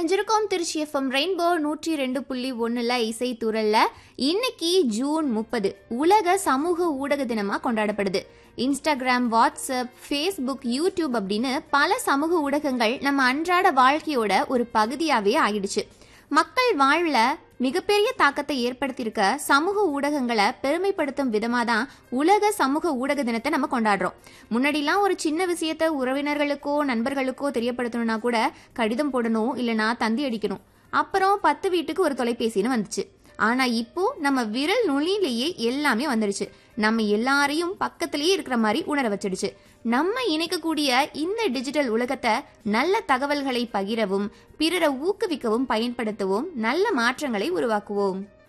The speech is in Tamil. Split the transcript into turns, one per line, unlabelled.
இணைஞ்சிருக்கோம் திருச்சி எஃப்எம் ரெயின்போ நூற்றி ரெண்டு புள்ளி ஒன்றில் இசை துறல்ல இன்னைக்கு ஜூன் முப்பது உலக சமூக ஊடக தினமா கொண்டாடப்படுது இன்ஸ்டாகிராம் வாட்ஸ்அப் ஃபேஸ்புக் யூடியூப் அப்படின்னு பல சமூக ஊடகங்கள் நம்ம அன்றாட வாழ்க்கையோட ஒரு பகுதியாவே ஆயிடுச்சு மக்கள் வாழ்ல மிகப்பெரிய தாக்கத்தை ஏற்படுத்தியிருக்க சமூக ஊடகங்களை பெருமைப்படுத்தும் விதமா தான் உலக சமூக ஊடக தினத்தை நம்ம கொண்டாடுறோம் முன்னாடிலாம் ஒரு சின்ன விஷயத்த உறவினர்களுக்கோ நண்பர்களுக்கோ தெரியப்படுத்தணும்னா கூட கடிதம் போடணும் இல்லைனா தந்தி அடிக்கணும் அப்புறம் பத்து வீட்டுக்கு ஒரு தொலைபேசின்னு வந்துச்சு ஆனா இப்போ நம்ம விரல் நுனியிலேயே எல்லாமே வந்துடுச்சு நம்ம எல்லாரையும் பக்கத்திலேயே இருக்கிற மாதிரி உணர வச்சிடுச்சு நம்ம இணைக்கக்கூடிய இந்த டிஜிட்டல் உலகத்தை நல்ல தகவல்களை பகிரவும் பிறரை ஊக்குவிக்கவும் பயன்படுத்தவும் நல்ல மாற்றங்களை உருவாக்குவோம்